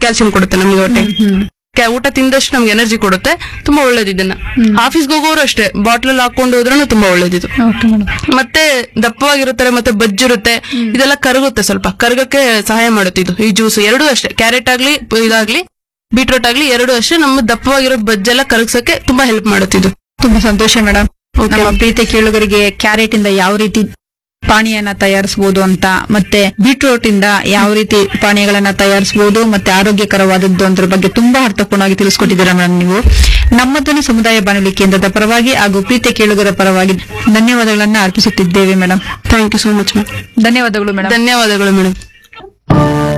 Calcium ಕೊಡುತ್ತೆ ನಮಗೆ ಹೊಟ್ಟೆ ಕ್ಯಾ- ಊಟ ತಿಂದಷ್ಟು ನಮ್ಗೆ ಎನರ್ಜಿ ಕೊಡುತ್ತೆ ತುಂಬಾ ಒಳ್ಳೇದು ಇದನ್ನ ಆಫೀಸ್ಗೆ ಹೋಗೋರು ಅಷ್ಟೇ ಬಾಟ್ಲಲ್ಲಿ ಹಾಕೊಂಡು ಹೋದ್ರೂ ತುಂಬಾ ಒಳ್ಳೇದಿದು ಓಕೆ ಮೇಡಮ್ ಮತ್ತೆ ದಪ್ಪವಾಗಿರುತ್ತಾರೆ ಮತ್ತೆ ಬಜ್ಜಿರುತ್ತೆ ಇದೆಲ್ಲ ಕರಗುತ್ತೆ ಸ್ವಲ್ಪ ಕರಗಕ್ಕೆ ಸಹಾಯ ಮಾಡುತ್ತೆ ಇದು ಈ ಜ್ಯೂಸ್ ಎರಡೂ ಅಷ್ಟೇ ಕ್ಯಾರೆಟ್ ಆಗ್ಲಿ ಇದಾಗ್ಲಿ ಬೀಟ್ರೋಟ್ ಆಗ್ಲಿ ಎರಡು ಅಷ್ಟೇ ನಮ್ಮ ದಪ್ಪವಾಗಿರೋ ಬಜ್ಜೆಲ್ಲ ಕರಗ್ಸಕ್ಕೆ ತುಂಬಾ ಹೆಲ್ಪ್ ಮಾಡುತ್ತೆ ಇದು ತುಂಬಾ ಸಂತೋಷ ಮೇಡಮ್ Okay. ನಮ್ಮ ಪ್ರೀತಿ ಕೇಳುಗರಿಗೆ ಕ್ಯಾರೆಟ್ ಇಂದ ಯಾವ ರೀತಿ ಪಾನೀಯನ ತಯಾರಿಸಬಹುದು ಅಂತ ಮತ್ತೆ ಬೀಟ್ರೂಟ್ ಇಂದ ಯಾವ ರೀತಿ ಪಾನೀಯಗಳನ್ನ ತಯಾರಿಸಬಹುದು ಮತ್ತೆ ಆರೋಗ್ಯಕರವಾದದ್ದು ಅದ್ರ ಬಗ್ಗೆ ತುಂಬಾ ಅರ್ಥಪೂರ್ಣವಾಗಿ ತಿಳಿಸ್ಕೊಟ್ಟಿದ್ದೀರಾ ಮೇಡಮ್ ನೀವು ನಮ್ಮದನ್ನು ಸಮುದಾಯ ಬಾನುಲಿ ಕೇಂದ್ರದ ಪರವಾಗಿ ಹಾಗೂ ಪ್ರೀತಿ ಕೇಳುಗರ ಪರವಾಗಿ ಧನ್ಯವಾದಗಳನ್ನ ಅರ್ಪಿಸುತ್ತಿದ್ದೇವೆ madam thank you so much madam ಧನ್ಯವಾದಗಳು ಮೇಡಮ್ ಧನ್ಯವಾದಗಳು ಮೇಡಮ್